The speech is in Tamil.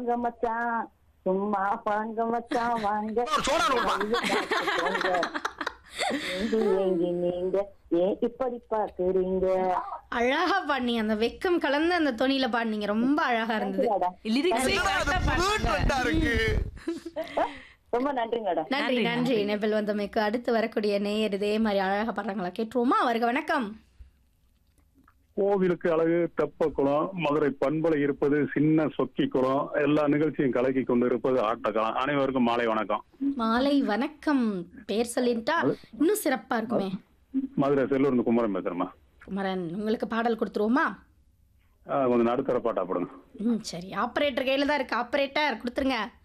வாங்க மச்சான் சும்மா வாங்க மச்சான் வாங்க ஒரு சோடா கொடுப்பா. போங்க. ஏங்கி ஏங்கி நீங்க ஏன் இப்படி பாக்குறீங்க அழகா பாடினீங்க அந்த வெக்கம் கலந்து அந்த தொனியில பாடினீங்க ரொம்ப அழகா இருந்தது மேடம். லிரிக்ஸ் என்னடா அது புது ட்ரெண்டா இருக்கு ரொம்ப நன்றி மேடம் நன்றி நன்றி, நன்றி இணைப்பில் வந்தமைக்கு அடுத்து வரக்கூடிய நேயர் இதே மாதிரி அழகா பாடுறாங்களா கேட்டுருவோமா வருக வணக்கம் கோவிலுக்கு அழகு தெப்ப குளம் மதுரை பண்பலை இருப்பது சின்ன சொக்கி குளம் எல்லா நிகழ்ச்சியும் கலக்கி கொண்டு இருப்பது ஆட்டக்கலாம் அனைவருக்கும் மாலை வணக்கம் மாலை வணக்கம் பேர் சொல்லிட்டா இன்னும் சிறப்பா இருக்குமே மதுரை செல்லூர் இருந்து குமரன் பேசுறேம்மா குமரன் உங்களுக்கு பாடல் கொடுத்துருவோமா ஆ, கொஞ்சம் நடுத்தர பாட்டா போடுங்க ம் சரி ஆப்ரேட்டர் கையில தான் இருக்கு ஆப்ரேட்டர் கொடுத்துருங்க